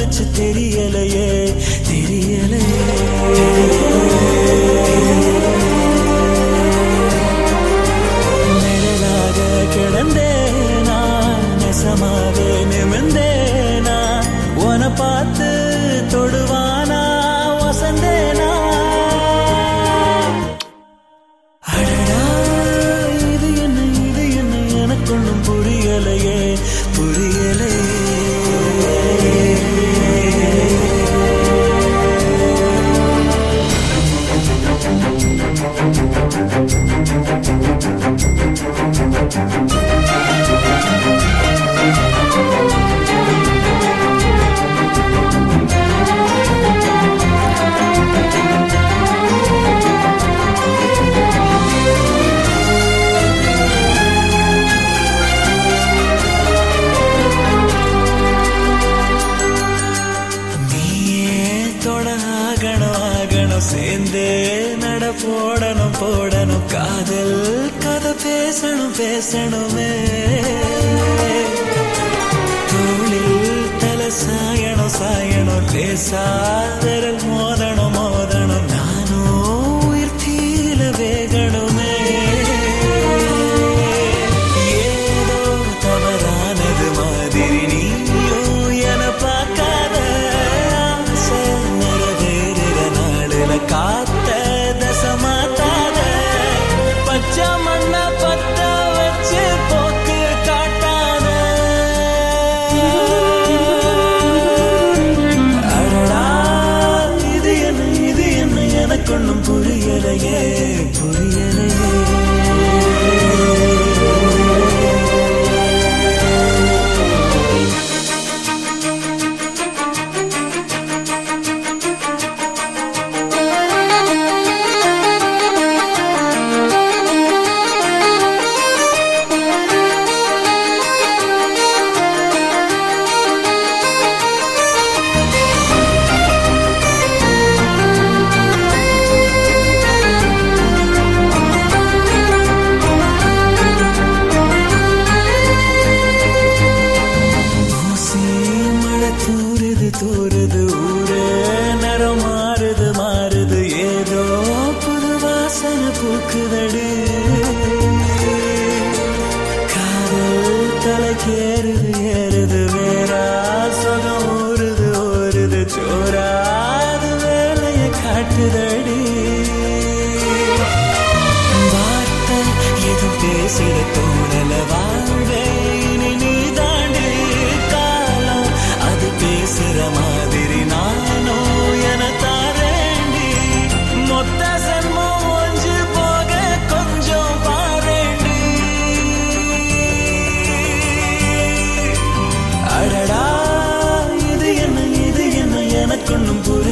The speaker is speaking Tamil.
நினைச்சு தெரியலையே தெரியலையே நிழலாக கிடந்தேனா நெசமாவே நிமிந்தேனா உன பார்த்து தொடுவானா வசந்தேனா அடடா இது என்ன இது என்ன எனக்கொன்னும் புரியலையே புரியலையே நீயே தொட ஆகணும் ஆகணும் சேர்ந்தே நட போடணும் போடணும் காதல் கதை பேசணும் பேசணுமே தோளில் தலை சாயணும் சாயணும் லேசா விரல் மோதணும் மோதணும் நானும் உயிர் தீல வேகணுமே ஏதோ தவறானது மாதிரி நீயும் என பார்க்காத ஆசை நிறைவேறுற நாடுல காத்த தசமாத்தாத பச்சை மண்ண பத்த வச்சு போக்கு காட்டாத அடடா இது என்ன இது என்ன எனக்கொன்னும் புரியலையே புரியலையே ஊசி மழை தூறுது தூறுது ஊரே நிறம் மாறுது மாறுது ஏதோ புது வாசனை பூக்குதடு காதல் தலைக்கேறுது ஏறுது வேறா சுகம் ஊறுது ஊறுது சோறாது வேலையை காட்டுதடி வார்த்தை எதுவும் பேசிட தோணல வாழ்வே இனி நீ தாண்டி காலம் அது பேசுற மாதிரி நானும் என தாரேண்டி மொத்த சன்மம் ஒஞ்சு போக கொஞ்சம் பாரேண்டி அடடா இது என்ன இது என்ன எனக்கொன்னும் புரிய